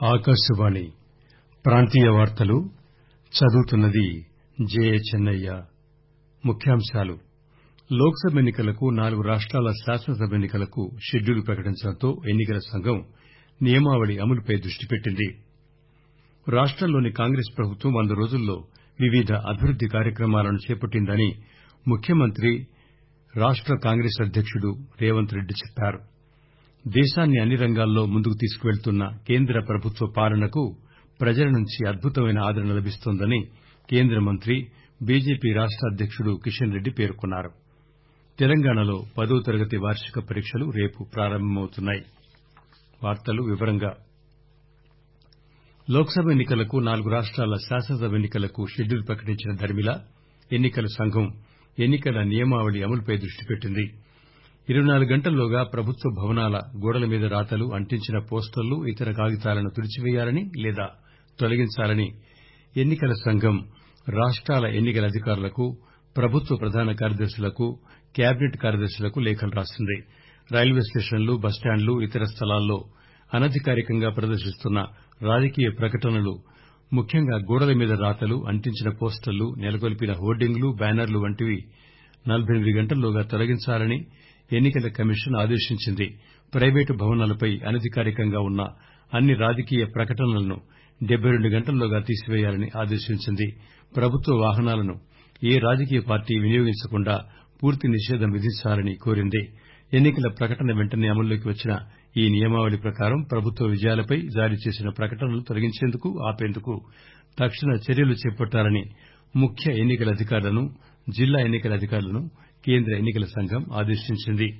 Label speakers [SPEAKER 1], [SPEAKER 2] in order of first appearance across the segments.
[SPEAKER 1] ఆకాశవాణి ప్రాంతీయ వార్తలు చదువుతున్నది జయచెన్నయ్య ముఖ్యాంశాలు లోక్ సభ ఎన్ని కలకు నాలుగు రాష్టాల శాసనసభ ఎన్ని కలకు షెడ్యూల్ ప్రకటించడంతో ఎన్ని కల సంఘం నియమావళి అమలుపై దృష్టి పెట్టింది రాష్టంలోని కాంగ్రెస్ ప్రభుత్వం వంద రోజుల్లో వివిధ అభివృద్ది కార్యక్రమాలను చేపట్టిందని ముఖ్యమంత్రి రాష్ట కాంగ్రెస్ అధ్యకుడు రేవంత్ రెడ్డి చెప్పారు దేశాన్ని అన్ని రంగాల్లో ముందుకు తీసుకువెళ్తున్న కేంద్ర ప్రభుత్వ పాలనకు ప్రజల నుంచి అద్భుతమైన ఆదరణ లభిస్తోందని కేంద్ర మంత్రి బీజేపీ రాష్ట అధ్యకుడు కిషన్ రెడ్డి పేర్కొన్నారు తెలంగాణలో పదో తరగతి వార్షిక పరీక్షలు రేపు ప్రారంభమవుతున్నాయి లోక్ సభ ఎన్ని కలకు నాలుగు రాష్టాల శాసనసభ ఎన్ని కలకు షెడ్యూల్ ప్రకటించిన దరిమిలా ఎన్ని కల సంఘం ఎన్ని కల నియమావళి అమలుపై దృష్టి పెట్టింది ఇరవై నాలుగు గంటల్లోగా ప్రభుత్వ భవనాల గోడల మీద రాతలు అంటించిన పోస్టర్లు ఇతర కాగితాలను తుడిచివేయాలని లేదా తొలగించాలని ఎన్ని కల సంఘం రాష్టాల ఎన్ని కల అధికారులకు ప్రభుత్వ ప్రధాన కార్యదర్శులకు కేబినెట్ కార్యదర్శులకు లేఖలు రాసింది రైల్వే స్టేషన్లు బస్టాండ్లు ఇతర స్థలాల్లో అనధికారికంగా ప్రదర్శిస్తున్న రాజకీయ ప్రకటనలు ముఖ్యంగా గోడల మీద రాతలు అంటించిన పోస్టర్లు నెలకొల్పిన హోర్డింగ్లు బ్యానర్లు వంటివి నలబై ఎనిమిది గంటల్లోగా తొలగించాలని ఎన్ని కల కమిషన్ ఆదేశించింది ప్రైవేటు భవనాలపై అనధికారికంగా ఉన్న అన్ని రాజకీయ ప్రకటనలను డెబ్బై రెండు గంటల్లోగా తీసివేయాలని ఆదేశించింది ప్రభుత్వ వాహనాలను ఏ రాజకీయ పార్టీ వినియోగించకుండా పూర్తి నిషేధం విధించాలని కోరింది ఎన్ని కల ప్రకటన వెంటనే అమల్లోకి వచ్చిన ఈ నియమావళి ప్రకారం ప్రభుత్వ విజయాలపై జారీ చేసిన ప్రకటనలు తొలగించేందుకు ఆపేందుకు తక్షణ చర్యలు చేపట్టాలని ముఖ్య ఎన్ని కల అధికారులను జిల్లా ఎన్ని కల అధికారులను కేంద్ర ఎన్ని కల సంఘం ఆదేశించింది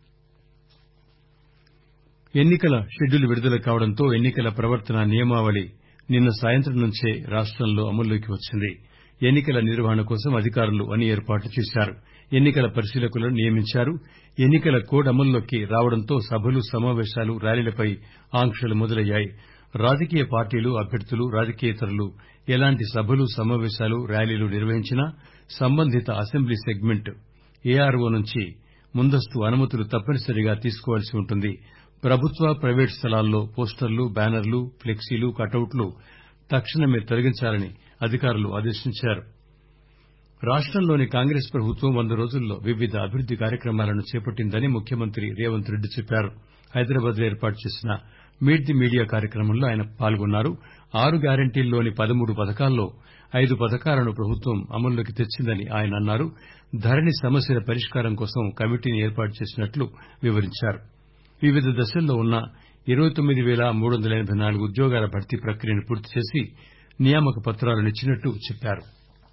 [SPEAKER 1] ఎన్ని కల షెడ్యూల్ విడుదల కావడంతో ఎన్ని కల ప్రవర్తన నియమావళి నిన్న సాయంత్రం నుంచే రాష్టంలో అమల్లోకి వచ్చింది ఎన్ని కల నిర్వహణ కోసం అధికారులు అన్ని ఏర్పాట్లు చేశారు ఎన్ని కల పరిశీలకులను నియమించారు ఎన్ని కల కోడ్ అమల్లోకి రావడంతో సభలు సమావేశాలు ర్యాలీలపై ఆంక్షలు మొదలయ్యాయి రాజకీయ పార్టీలు అభ్యర్థులు రాజకీయేతరులు ఎలాంటి సభలు సమావేశాలు ర్యాలీలు నిర్వహించినా సంబంధిత అసెంబ్లీ సెగ్మెంట్ ఏఆర్ఓ నుంచి ముందస్తు అనుమతులు తప్పనిసరిగా తీసుకోవాల్సి ఉంటుంది ప్రభుత్వ ప్రైవేటు స్థలాల్లో పోస్టర్లు బ్యానర్లు ప్లెక్సీలు కటౌట్లు తక్షణమే తొలగించాలని అధికారులు ఆదేశించారు రాష్టంలోని కాంగ్రెస్ ప్రభుత్వం వంద రోజుల్లో వివిధ అభివృద్ది కార్యక్రమాలను చేపట్టిందని ముఖ్యమంత్రి రేవంత్ రెడ్డి చెప్పారు హైదరాబాద్ లో ఏర్పాటు చేసిన మీట్ ది మీడియా కార్యక్రమంలో ఆయన పాల్గొన్నారు ఆరు గ్యారంటీల్లోని పదమూడు పథకాల్లో ఐదు పథకాలను ప్రభుత్వం అమల్లోకి తెచ్చిందని ఆయన అన్నారు ధరణి సమస్యల పరిష్కారం కోసం కమిటీని ఏర్పాటు చేసినట్లు వివరించారు వివిధ దశల్లో ఉన్న ఇరవై తొమ్మిది పేల మూడు వందల ఎనబై నాలుగు ఉద్యోగాల భర్తీ ప్రక్రియను పూర్తి చేసి నియామక పత్రాలనిచ్చినట్లు చెప్పారు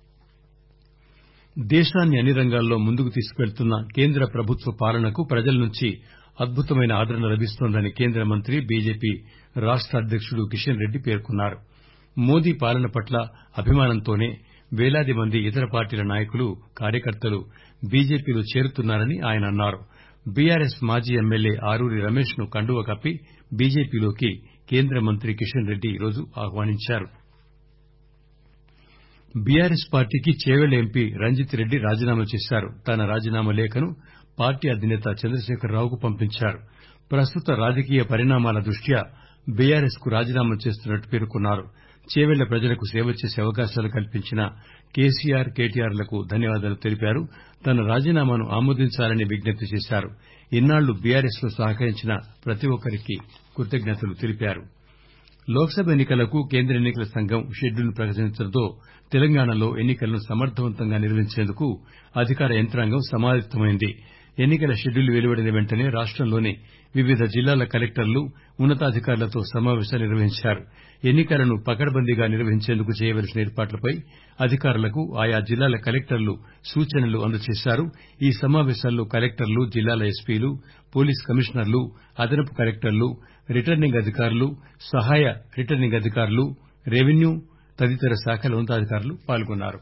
[SPEAKER 1] దేశాన్ని అన్ని రంగాల్లో ముందుకు తీసుకువెళ్తున్న కేంద్ర ప్రభుత్వ పాలనకు ప్రజల నుంచి అద్భుతమైన ఆదరణ లభిస్తోందని కేంద్ర మంత్రి బీజేపీ రాష్ట అధ్యకుడు కిషన్ రెడ్డి పేర్కొన్నారు మోదీ పాలన పట్ల అభిమానంతోనే వేలాది మంది ఇతర పార్టీల నాయకులు కార్యకర్తలు బీజేపీలో చేరుతున్నారని ఆయన అన్నారు బీఆర్ఎస్ మాజీ ఎమ్మెల్యే ఆరూరి రమేష్ ను కండువా కప్పి బీజేపీలోకి కేంద్ర మంత్రి కిషన్ రెడ్డి ఈరోజు ఆహ్వానించారు బీఆర్ఎస్ పార్టీకి చేవెళ్ల ఎంపీ రంజిత్ రెడ్డి రాజీనామా చేశారు తన రాజీనామా లేఖను పార్టీ అధినేత చంద్రశేఖరరావుకు పంపించారు ప్రస్తుత రాజకీయ పరిణామాల దృష్ట్యా బీఆర్ఎస్ కు రాజీనామా చేస్తున్నట్లు పేర్కొన్నారు చేవెళ్ల ప్రజలకు సేవ చేసే అవకాశాలు కల్పించిన కేసీఆర్ కేటీఆర్ లకు ధన్యవాదాలు తెలిపారు తన రాజీనామాను ఆమోదించాలని విజ్ఞప్తి చేశారు ఇన్నాళ్లు బీఆర్ఎస్ లో సహకరించిన ప్రతి ఒక్కరికీ కృతజ్ఞతలు తెలిపారు లోక్ సభ ఎన్ని కలకు కేంద్ర ఎన్ని కల సంఘం షెడ్యూల్ ప్రకటించడంతో తెలంగాణలో ఎన్ని కలను సమర్దవంతంగా నిర్వహించేందుకు అధికార యంత్రాంగం సమాయత్తమైంది ఎన్ని కల షెడ్యూల్ వెలువడిన వెంటనే రాష్టంలోని వివిధ జిల్లాల కలెక్టర్లు ఉన్న తాధికారులతో సమావేశాలు నిర్వహించారు ఎన్ని కలను పకడ్బందీగా నిర్వహించేందుకు చేయవలసిన ఏర్పాట్లపై అధికారులకు ఆయా జిల్లాల కలెక్టర్లు సూచనలు అందజేశారు ఈ సమావేశాల్లో కలెక్టర్లు జిల్లాల ఎస్పీలు పోలీస్ కమిషనర్లు అదనపు కలెక్టర్లు రిటర్నింగ్ అధికారులు సహాయ రిటర్నింగ్ అధికారులు రెవెన్యూ తదితర శాఖల ఉన్నతాధికారులు పాల్గొన్నారు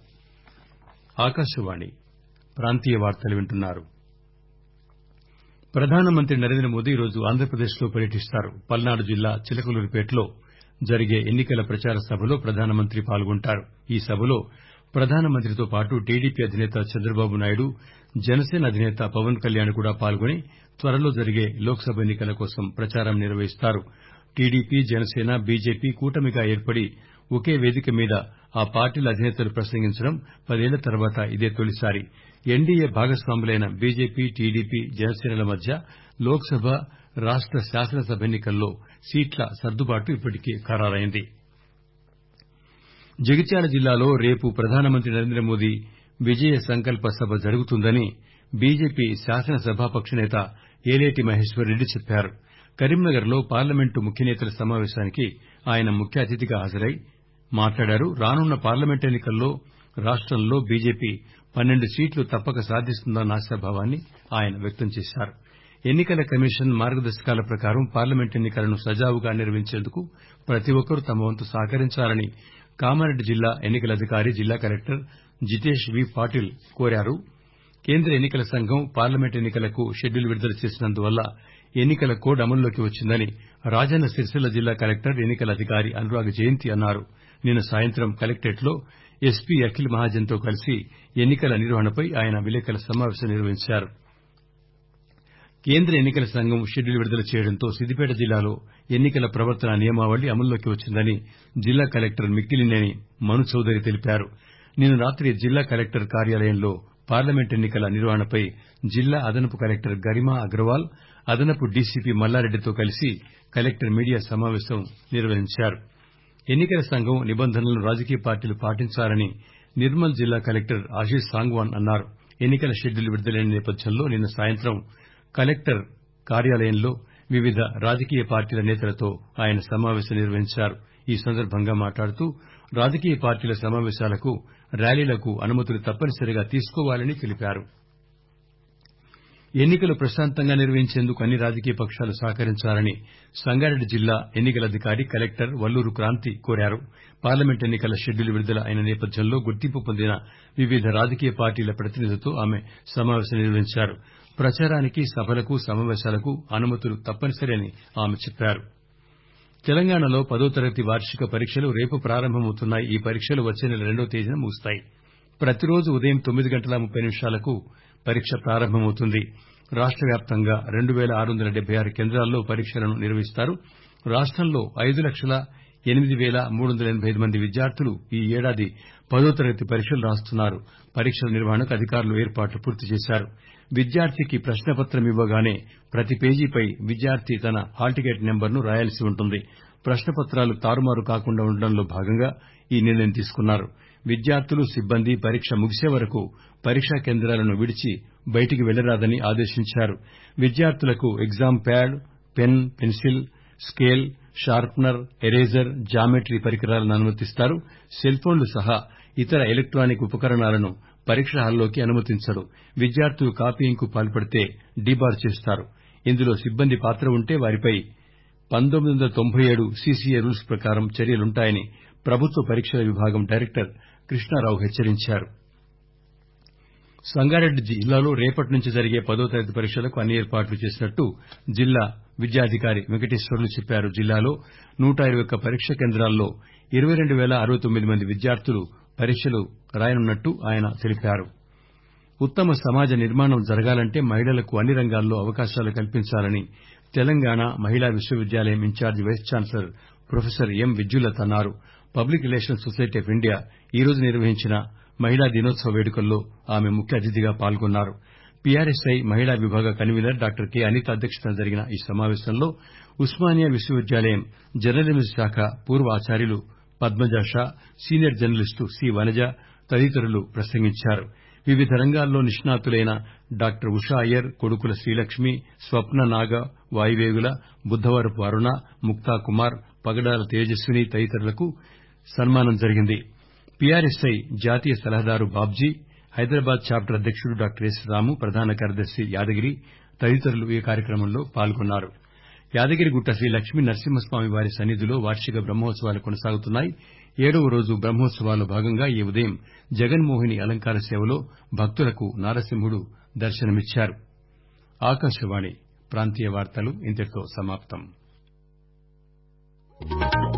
[SPEAKER 1] ప్రధానమంత్రి నరేంద్రమోదీ ఈరోజు ఆంధ్రప్రదేశ్ లో పర్యటిస్తారు పల్నాడు జిల్లా చిలకలూరిపేటలో జరిగే ఎన్ని కల ప్రచార సభలో ప్రధానమంత్రి పాల్గొంటారు ఈ సభలో ప్రధానమంత్రితో పాటు టీడీపీ అధినేత చంద్రబాబు నాయుడు జనసేన అధినేత పవన్ కళ్యాణ్ కూడా పాల్గొని త్వరలో జరిగే లోక్ సభ ఎన్ని కల కోసం ప్రచారం నిర్వహిస్తారు టీడీపీ జనసేన బీజేపీ కూటమిగా ఏర్పడి ఒకే వేదిక మీద ఆ పార్టీల అధినేతలు ప్రసంగించడం పదేళ్ల తర్వాత ఇదే తొలిసారి ఎన్డీఏ భాగస్వాములైన బీజేపీ టీడీపీ జనసేనల మధ్య లోక్ సభ రాష్ట శాసనసభ ఎన్నికల్లో సీట్ల సర్దుబాటు ఇప్పటికే ఖరారైంది జగిత్యాల జిల్లాలో రేపు ప్రధానమంత్రి నరేంద్రమోదీ విజయ సంకల్ప సభ జరుగుతుందని బీజేపీ శాసనసభాపక్ష నేత ఏలేటి మహేశ్వర్ రెడ్డి చెప్పారు కరీంనగర్ లో పార్లమెంటు ముఖ్యనేతల సమావేశానికి ఆయన ముఖ్య అతిథిగా హాజరై మాట్లాడారు రానున్న పార్లమెంట్ ఎన్నికల్లో రాష్టంలో బీజేపీ పన్నెండు సీట్లు తప్పక సాధిస్తుందన్న ఆశాభావాన్ని ఆయన వ్యక్తం చేశారు ఎన్నికల కమిషన్ మార్గదర్శకాల ప్రకారం పార్లమెంట్ ఎన్నికలను సజావుగా నిర్వహించేందుకు ప్రతి ఒక్కరూ తమ వంతు సహకరించాలని కామారెడ్డి జిల్లా ఎన్నికల అధికారి జిల్లా కలెక్టర్ జితేష్ వి పాటిల్ కోరారు కేంద్ర ఎన్నికల సంఘం పార్లమెంట్ ఎన్నికలకు షెడ్యూల్ విడుదల చేసినందువల్ల ఎన్నికల కోడ్ అమల్లోకి వచ్చిందని రాజన్న సిరిసిల్ల జిల్లా కలెక్టర్ ఎన్నికల అధికారి అనురాగ్ జయంతి అన్నారు నిన్న సాయంత్రం కలెక్టరేట్ లో ఎస్పీ అఖిల్ మహాజన్ తో కలిసి ఎన్నికల నిర్వహణపై ఆయన విలేకరుల సమావేశం నిర్వహించారు కేంద్ర ఎన్నికల సంఘం షెడ్యూల్ విడుదల చేయడంతో సిద్దిపేట జిల్లాలో ఎన్నికల ప్రవర్తన నియమావళి అమల్లోకి వచ్చిందని జిల్లా కలెక్టర్ మిక్కిలినేని మను చౌదరి తెలిపారు నిన్న రాత్రి జిల్లా కలెక్టర్ కార్యాలయంలో పార్లమెంట్ ఎన్నికల నిర్వహణపై జిల్లా అదనపు కలెక్టర్ గరిమా అగ్రవాల్ అదనపు డీసీపీ మల్లారెడ్డితో కలిసి కలెక్టర్ మీడియా సమావేశం నిర్వహించారు ఎన్నికల సంఘం నిబంధనలను రాజకీయ పార్టీలు పాటించాలని నిర్మల్ జిల్లా కలెక్టర్ ఆశీష్ సాంగ్వాన్ అన్నారు ఎన్నికల షెడ్యూల్ విడుదలైన నేపథ్యంలో నిన్న సాయంత్రం కలెక్టర్ కార్యాలయంలో వివిధ రాజకీయ పార్టీల నేతలతో ఆయన సమావేశం నిర్వహించారు ఈ సందర్భంగా మాట్లాడుతూ రాజకీయ పార్టీల సమావేశాలకు ర్యాలీలకు అనుమతులు తప్పనిసరిగా తీసుకోవాలని తెలిపారు ఎన్నికలు ప్రశాంతంగా నిర్వహించేందుకు అన్ని రాజకీయ పక్షాలు సహకరించాలని సంగారెడ్డి జిల్లా ఎన్నికల అధికారి కలెక్టర్ వల్లూరు క్రాంతి కోరారు పార్లమెంట్ ఎన్నికల షెడ్యూల్ విడుదల అయిన నేపథ్యంలో గుర్తింపు పొందిన వివిధ రాజకీయ పార్టీల ప్రతినిధులతో ఆమె సమావేశం నిర్వహించారు ప్రచారానికి సభలకు సమావేశాలకు అనుమతులు తప్పనిసరి అని ఆమె చెప్పారు తెలంగాణలో పదో తరగతి వార్షిక పరీక్షలు రేపు ప్రారంభమవుతున్నాయి ఈ పరీక్షలు వచ్చే నెల రెండవ తేదీన ముగుస్తాయి ప్రతిరోజు ఉదయం తొమ్మిది గంటల ముప్పై నిమిషాలకు పరీక్ష ప్రారంభమవుతుంది రాష్ట వ్యాప్తంగా రెండు పేల ఆరు వందల డెబ్బై ఆరు కేంద్రాల్లో పరీక్షలను నిర్వహిస్తారు రాష్టంలో ఐదు లక్షల ఎనిమిది పేల మూడు వందల ఎనబై ఐదు మంది విద్యార్థులు ఈ ఏడాది పదో తరగతి పరీక్షలు రాస్తున్నారు పరీక్షల నిర్వహణకు అధికారులు ఏర్పాట్లు పూర్తి చేశారు విద్యార్థికి ప్రశ్నపత్రం ఇవ్వగానే ప్రతి పేజీపై విద్యార్థి తన హాల్ టికెట్ నెంబర్ను రాయాల్సి ఉంటుంది ప్రశ్నపత్రాలు తారుమారు కాకుండా ఉండడంలో భాగంగా ఈ నిర్ణయం తీసుకున్నారు విద్యార్థులు సిబ్బంది పరీక్ష ముగిసే వరకు పరీక్షా కేంద్రాలను విడిచి బయటికి వెళ్లరాదని ఆదేశించారు విద్యార్థులకు exam pad pen pencil scale sharpener eraser geometry పరికరాలను అనుమతిస్తారు సెల్ ఫోన్లు సహా ఇతర ఎలక్టానిక్ ఉపకరణాలను పరీక్షా హాల్లోకి అనుమతించరు విద్యార్థులు కాపీయింగ్ కు పాల్పడితే డీబార్ చేస్తారు ఇందులో సిబ్బంది పాత్ర ఉంటే వారిపై పంతొమ్మిది వందల తొంభై ఏడు సీసీఏ రూల్స్ ప్రకారం చర్యలుంటాయని ప్రభుత్వ పరీక్షల విభాగం డైరెక్టర్ కృష్ణారావు హెచ్చరించారు సంగారెడ్డి జిల్లాలో రేపటి నుంచి జరిగే పదో తరగతి పరీక్షలకు అన్ని ఏర్పాట్లు చేసినట్టు జిల్లా విద్యాధికారి వెంకటేశ్వర్లు చెప్పారు జిల్లాలో నూట ఇరవై ఒక్క పరీక్ష కేంద్రాల్లో ఇరవై రెండు పేల అరవై తొమ్మిది మంది విద్యార్థులు పరీక్షలు రాయనున్నట్టు ఆయన తెలిపారు ఉత్తమ సమాజ నిర్మాణం జరగాలంటే మహిళలకు అన్ని రంగాల్లో అవకాశాలు కల్పించాలని తెలంగాణ మహిళా విశ్వవిద్యాలయం incharge vice chancellor professor M Vidyullatha అన్నారు public relations society of India ఈ రోజు నిర్వహించిన మహిళా దినోత్సవ వేడుకల్లో ఆమె ముఖ్య అతిథిగా పాల్గొన్నారు పీఆర్ఎస్ఐ మహిళా విభాగ కన్వీనర్ డాక్టర్ కె అనిత అధ్యక్షతన జరిగిన ఈ సమావేశంలో ఉస్మానియా విశ్వవిద్యాలయం జర్నలిజం శాఖ పూర్వ ఆచార్యులు Padmaja Shah senior journalist C Vanaja తదితరులు ప్రసంగించారు వివిధ రంగాల్లో నిష్ణాతులైన డాక్టర్ ఉషా అయ్యర్ కొడుకుల శ్రీలక్ష్మి స్వప్న నాగ వాయువేగుల బుద్దవరపు అరుణ ముక్తా కుమార్ పగడాల తేజస్విని తదితరులకు సన్మానం జరిగింది పీఆర్ఎస్ఐ జాతీయ సలహాదారు బాబ్జీ హైదరాబాద్ చాప్టర్ అధ్యకుడు డాక్టర్ ఎస్ రాము ప్రధాన కార్యదర్శి యాదగిరి తదితరులు ఈ కార్యక్రమంలో పాల్గొన్నారు యాదగిరిగుట్ట శ్రీ లక్ష్మీ నరసింహస్వామి వారి సన్నిధిలో వార్షిక బ్రహ్మోత్సవాలు కొనసాగుతున్నాయి ఏడవ రోజు బ్రహ్మోత్సవాల్లో భాగంగా ఈ ఉదయం జగన్మోహిని అలంకార సేవలో భక్తులకు నారసింహుడు దర్శనమిచ్చారు ఆకాశవాణి ప్రాంతీయ వార్తలు ఇంతటితో సమాప్తం